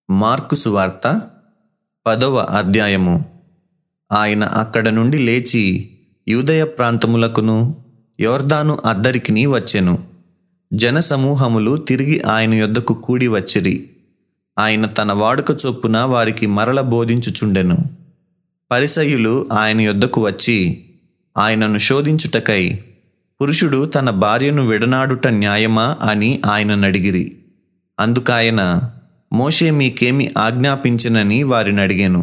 mark సువార్త పదవ అధ్యాయము ఆయన అక్కడ నుండి లేచి యూదయ ప్రాంతములకును యొర్దాను అద్దరికిని వచ్చెను జనసమూహములు తిరిగి ఆయన యొద్దకు కూడి వచ్చిరి ఆయన తన వాడుక చొప్పున వారికి మరల బోధించుచుండెను పరిసయ్యులు ఆయన యొద్దకు వచ్చి ఆయనను శోధించుటకై పురుషుడు తన భార్యను విడనాడుట న్యాయమా అని ఆయనను అడిగిరి అందుకాయన మోషే మీకేమి ఆజ్ఞాపించనని వారిని అడిగాను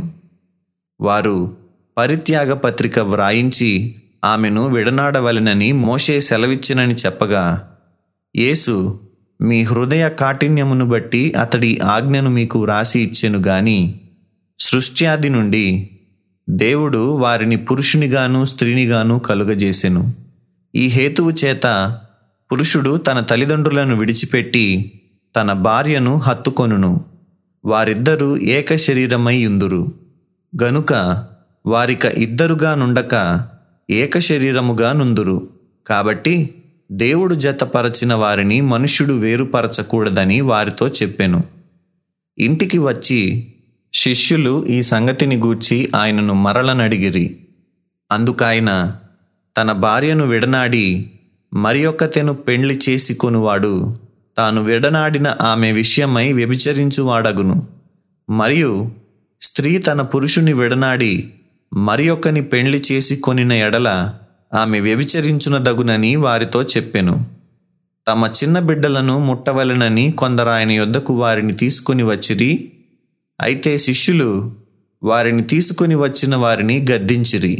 వారు పరిత్యాగ పత్రిక వ్రాయించి ఆమెను విడనాడవలెనని మోషే సెలవిచ్చినని చెప్పగా యేసు మీ హృదయ కాఠిన్యమును బట్టి అతడి ఆజ్ఞను మీకు వ్రాసి ఇచ్చెను గాని సృష్ట్యాది నుండి దేవుడు వారిని పురుషునిగాను స్త్రీనిగాను కలుగజేసెను ఈ హేతువు చేత పురుషుడు తన తల్లిదండ్రులను విడిచిపెట్టి తన భార్యను హత్తుకొనును వారిద్దరూ ఏక శరీరమై ఉందురు గనుక వారిక ఇద్దరుగా నుండక ఏక శరీరముగా నుందురు కాబట్టి దేవుడు జతపరచిన వారిని మనుష్యుడు వేరుపరచకూడదని వారితో చెప్పెను ఇంటికి వచ్చి శిష్యులు ఈ సంగతిని గూర్చి ఆయనను మరలనడిగిరి అందుకాయన తన భార్యను విడనాడి మరి ఒక్కతెను పెండ్లి చేసుకొనువాడు తాను విడనాడిన ఆమె విషయమై వ్యభిచరించువాడగును మరియు స్త్రీ తన పురుషుని విడనాడి మరి ఒక్కని పెండ్లి చేసి కొనిన ఎడల ఆమె వ్యభిచరించునదగునని వారితో చెప్పెను తమ చిన్న బిడ్డలను ముట్టవలెనని కొందరు ఆయన యొద్దకు వారిని తీసుకొని వచ్చిరి అయితే శిష్యులు వారిని తీసుకొని వచ్చిన వారిని గద్దించిరి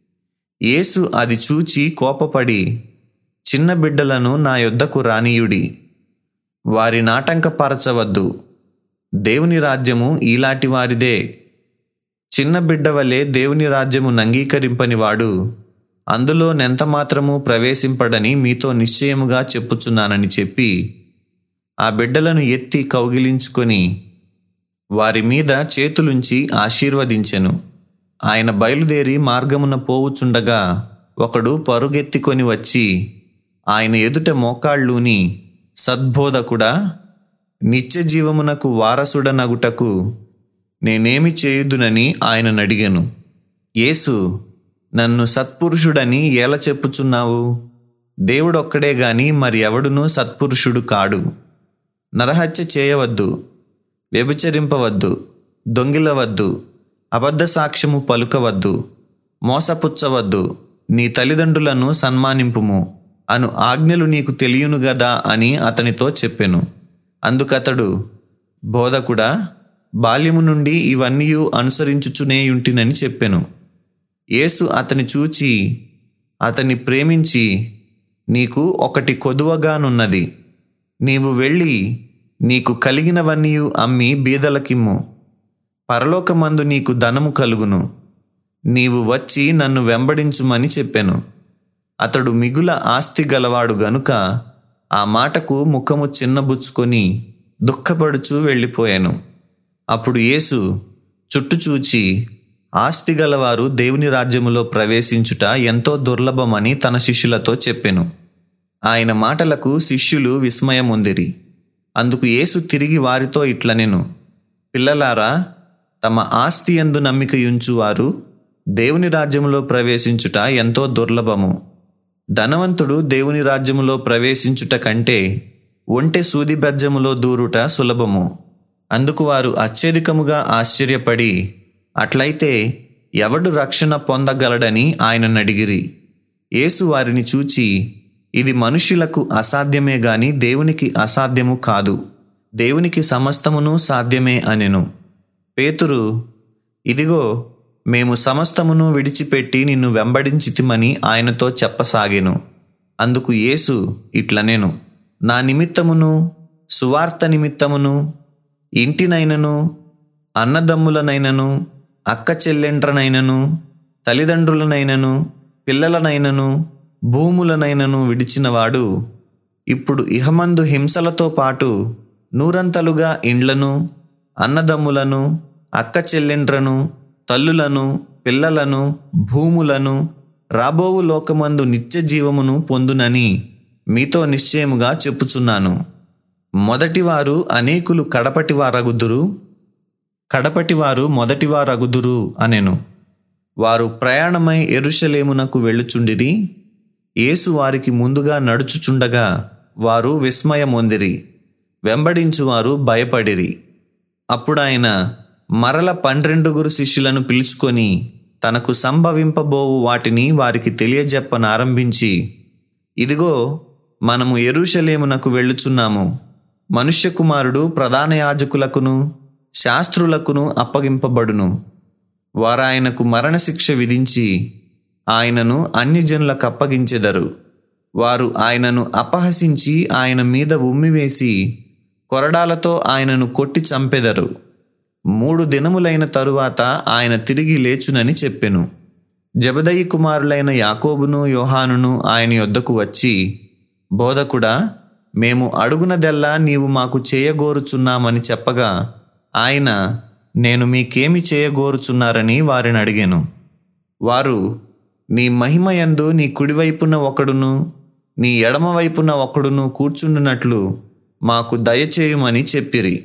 యేసు అది చూచి కోపపడి చిన్న బిడ్డలను నా యొద్దకు రానీయుడి వారి నాటంకపరచవద్దు దేవుని రాజ్యము ఈలాటి వారిదే చిన్న బిడ్డ వలె దేవుని రాజ్యము నంగీకరింపని వాడు అందులో నెంత మాత్రము ప్రవేశింపడని మీతో నిశ్చయముగా చెప్పుచున్నానని చెప్పి ఆ బిడ్డలను ఎత్తి కౌగిలించుకొని వారి మీద చేతులుంచి ఆశీర్వదించెను ఆయన బయలుదేరి మార్గమున పోవుచుండగా ఒకడు పరుగెత్తికొని వచ్చి ఆయన ఎదుట మోకాళ్ళూని సద్బోధకుడా నిత్య జీవమునకు వారసుడనగుటకు నేనేమి చేయుదునని ఆయన అడిగాను యేసు నన్ను సత్పురుషుడని ఎలా చెప్పుచున్నావు దేవుడొక్కడే గాని మరి ఎవడునూ సత్పురుషుడు కాడు నరహత్య చేయవద్దు వ్యభిచరింపవద్దు దొంగిలవద్దు అబద్ధ సాక్ష్యము పలుకవద్దు మోసపుచ్చవద్దు నీ తల్లిదండ్రులను సన్మానింపుము అను ఆజ్ఞలు నీకు తెలియను గదా అని అతనితో చెప్పెను అందుకతడు బోధకుడా బాల్యము నుండి ఇవన్నీ అనుసరించుచునేయుంటినని చెప్పెను యేసు అతని చూచి అతన్ని ప్రేమించి నీకు ఒకటి కొదువగానున్నది నీవు వెళ్ళి నీకు కలిగినవన్నీ అమ్మి బీదలకిమ్ము పరలోకమందు నీకు ధనము కలుగును నీవు వచ్చి నన్ను వెంబడించుమని చెప్పెను అతడు మిగుల ఆస్తి గలవాడు గనుక ఆ మాటకు ముఖము చిన్నబుచ్చుకొని దుఃఖపడుచూ వెళ్ళిపోయాను అప్పుడు యేసు చుట్టూ చూచి ఆస్తి గలవారు దేవుని రాజ్యములో ప్రవేశించుట ఎంతో దుర్లభమని తన శిష్యులతో చెప్పెను ఆయన మాటలకు శిష్యులు విస్మయముందిరి అందుకు యేసు తిరిగి వారితో ఇట్లనెను పిల్లలారా తమ ఆస్తి ఎందు నమ్మికయుంచువారు దేవుని రాజ్యములో ప్రవేశించుట ఎంతో దుర్లభము ధనవంతుడు దేవుని రాజ్యములో ప్రవేశించుట కంటే ఒంటె సూది బెజ్జములో దూరుట సులభము అందుకు వారు అత్యధికముగా ఆశ్చర్యపడి అట్లయితే ఎవడు రక్షణ పొందగలడని ఆయనను అడిగిరి యేసు వారిని చూచి ఇది మనుష్యులకు అసాధ్యమే గాని దేవునికి అసాధ్యము కాదు దేవునికి సమస్తమును సాధ్యమే అనెను పేతురు ఇదిగో మేము సమస్తమును విడిచిపెట్టి నిన్ను వెంబడించితిమని ఆయనతో చెప్పసాగెను అందుకు యేసు ఇట్లనెను నా నిమిత్తమును సువార్త నిమిత్తమును ఇంటినైనను అన్నదమ్ములనైనను అక్క చెల్లెండ్రనైనను తల్లిదండ్రులనైనను పిల్లలనైనను భూములనైనను విడిచినవాడు ఇప్పుడు ఇహమందు హింసలతో పాటు నూరంతలుగా ఇండ్లను అన్నదమ్ములను అక్క చెల్లెండ్రను తల్లులను పిల్లలను భూములను రాబోవు లోకమందు నిత్య జీవమును పొందునని మీతో నిశ్చయముగా చెప్పుచున్నాను మొదటివారు అనేకులు కడపటి వారగుదురు కడపటి వారు మొదటివారగుదురు అనెను వారు ప్రయాణమై ఎరుషలేమునకు వెళ్ళుచుండిరి యేసు వారికి ముందుగా నడుచుచుండగా వారు విస్మయమొందిరి వెంబడించువారు భయపడిరి అప్పుడాయన మరల పన్నెండుగురు శిష్యులను పిలుచుకొని తనకు సంభవింపబోవు వాటిని వారికి తెలియజెప్పనారంభించి ఇదిగో మనము ఎరుషలేమునకు వెళ్ళుచున్నాము మనుష్య కుమారుడు ప్రధాన యాజకులకును శాస్త్రులకును అప్పగింపబడును వారాయనకు మరణశిక్ష విధించి ఆయనను అన్ని జనులకు అప్పగించెదరు వారు ఆయనను అపహసించి ఆయన మీద ఉమ్మివేసి కొరడాలతో ఆయనను కొట్టి చంపెదరు మూడు దినములైన తరువాత ఆయన తిరిగి లేచునని చెప్పెను జబదయి కుమారులైన యాకోబును యోహానును ఆయన యొద్దకు వచ్చి బోధకుడా మేము అడుగునదెల్లా నీవు మాకు చేయగోరుచున్నామని చెప్పగా ఆయన నేను మీకేమి చేయగోరుచున్నారని వారిని అడిగాను వారు నీ మహిమయందు నీ కుడివైపున ఒకడును నీ ఎడమవైపున ఒకడును కూర్చుండునట్లు మాకు దయచేయమని చెప్పిరి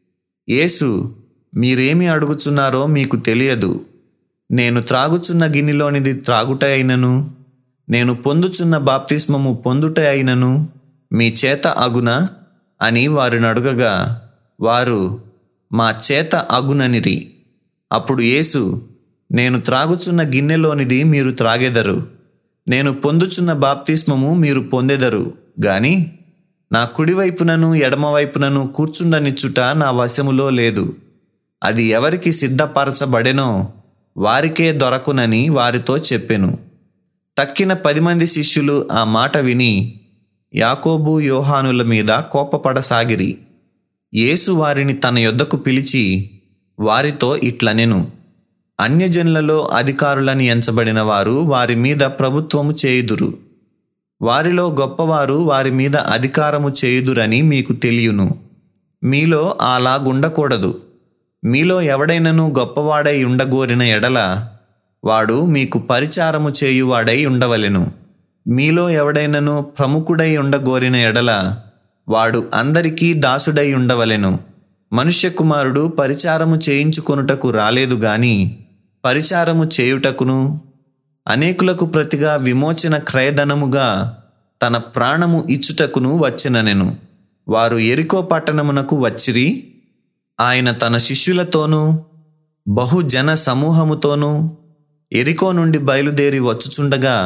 యేసు మీరేమి అడుగుచున్నారో మీకు తెలియదు నేను త్రాగుచున్న గిన్నెలోనిది త్రాగుట అయినను నేను పొందుచున్న బాప్తిస్మము పొందుట అయినను మీ చేత అగునా అని వారిని అడుగగా వారు మా చేత అగుననిరి అప్పుడు యేసు నేను త్రాగుచున్న గిన్నెలోనిది మీరు త్రాగెదరు నేను పొందుచున్న బాప్తిస్మము మీరు పొందెదరు గాని నా కుడివైపునను ఎడమవైపునను కూర్చుండనిచ్చుట నా వశములో లేదు అది ఎవరికి సిద్ధపరచబడెనో వారికే దొరకునని వారితో చెప్పెను తక్కిన పది మంది శిష్యులు ఆ మాట విని యాకోబు యోహానుల మీద కోపపడసాగిరి యేసు వారిని తన యొద్దకు పిలిచి వారితో ఇట్లనెను అన్యజనులలో అధికారులని ఎంచబడిన వారు వారి మీద ప్రభుత్వము చేయుదురు వారిలో గొప్పవారు వారి మీద అధికారము చేయుదురని మీకు తెలియను మీలో అలాగుండకూడదు మీలో ఎవడైనను గొప్పవాడై ఉండగోరిన ఎడల వాడు మీకు పరిచారము చేయువాడై ఉండవలెను మీలో ఎవడైనను ప్రముఖుడై ఉండగోరిన ఎడల వాడు అందరికీ దాసుడై ఉండవలెను మనుష్య కుమారుడు పరిచారము చేయించుకొనుటకు రాలేదు గాని పరిచారము చేయుటకును అనేకులకు ప్రతిగా విమోచన క్రయధనముగా తన ప్రాణము ఇచ్చుటకును వచ్చిననెను వారు ఎరికో పట్టణమునకు వచ్చిరి ఆయన తన శిష్యులతోనూ బహుజన సమూహముతోనూ ఎరికో నుండి బయలుదేరి వచ్చుచుండగా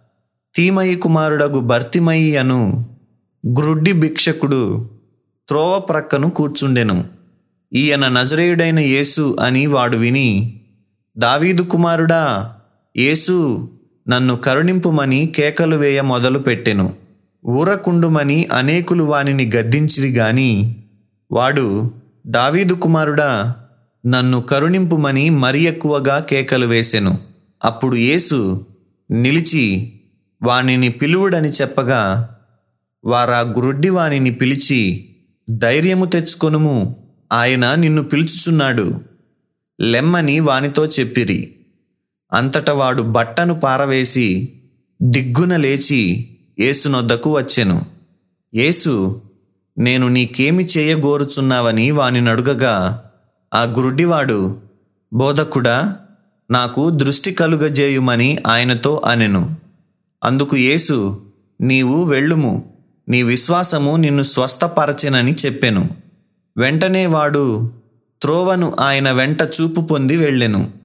తీమయి కుమారుడగు భర్తిమయి అను గ్రుడ్డి భిక్షకుడు త్రోవ ప్రక్కను కూర్చుండెను ఈయన నజరేయుడైన యేసు అని వాడు విని దావీదు కుమారుడా యేసు నన్ను కరుణింపుమని కేకలు వేయ మొదలుపెట్టెను ఊరకుండుమని అనేకులు వానిని గద్దించిరి గాని వాడు దావీదు కుమారుడా నన్ను కరుణింపుమని మరి ఎక్కువగా కేకలు వేసెను అప్పుడు యేసు నిలిచి వానిని పిలువుడని చెప్పగా వారా గ్రుడ్డి వానిని పిలిచి ధైర్యము తెచ్చుకొనుము ఆయన నిన్ను పిలుచుచున్నాడు లెమ్మని వానితో చెప్పిరి అంతట వాడు బట్టను పారవేసి దిగ్గున లేచి యేసునొద్దకు వచ్చెను యేసు నేను నీకేమి చేయగోరుచున్నావని వాని అడుగగా ఆ గురుడివాడు బోధకుడా నాకు దృష్టి కలుగజేయుమని ఆయనతో అనెను అందుకు యేసు నీవు వెళ్ళుము నీ విశ్వాసము నిన్ను స్వస్థపరచెనని చెప్పెను వెంటనే వాడు త్రోవను ఆయన వెంట చూపు పొంది వెళ్ళెను